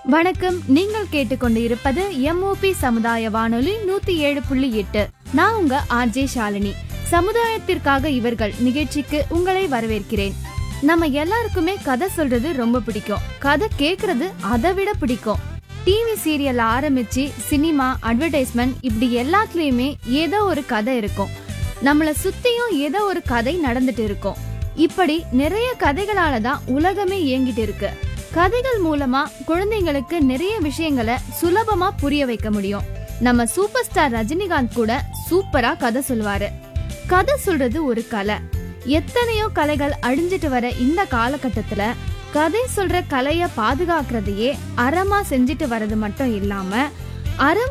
வணக்கம் நீங்கள் கேட்டுக்கொண்டு இருப்பது எம்ஓபி சமுதாய வானொலி நூத்தி ஏழு புள்ளி எட்டு நான் உங்க ஆர்ஜே ஷாலினி சமுதாயத்திற்காக இவர்கள் நிகழ்ச்சிக்கு உங்களை வரவேற்கிறேன் நம்ம எல்லாருக்குமே கதை சொல்றது ரொம்ப பிடிக்கும் கதை கேக்குறது அதை விட பிடிக்கும் டிவி சீரியல் ஆரம்பிச்சு சினிமா அட்வர்டைஸ்மெண்ட் இப்படி எல்லாத்துலயுமே ஏதோ ஒரு கதை இருக்கும் நம்மள சுத்தியும் ஏதோ ஒரு கதை நடந்துட்டு இருக்கும் இப்படி நிறைய கதைகளால தான் உலகமே இயங்கிட்டு இருக்கு கதைகள் மூலமா குழந்தைங்களுக்கு நிறைய விஷயங்களை சுலபமா புரிய வைக்க முடியும் நம்ம சூப்பர் ஸ்டார் ரஜினிகாந்த் கூட சூப்பரா கதை சொல்லுவாரு கதை சொல்றது ஒரு கலை எத்தனையோ கலைகள் அழிஞ்சிட்டு வர இந்த காலகட்டத்துல கதை சொல்ற கலைய பாதுகாக்கிறதையே அறமா செஞ்சுட்டு வர்றது மட்டும் இல்லாம அறம்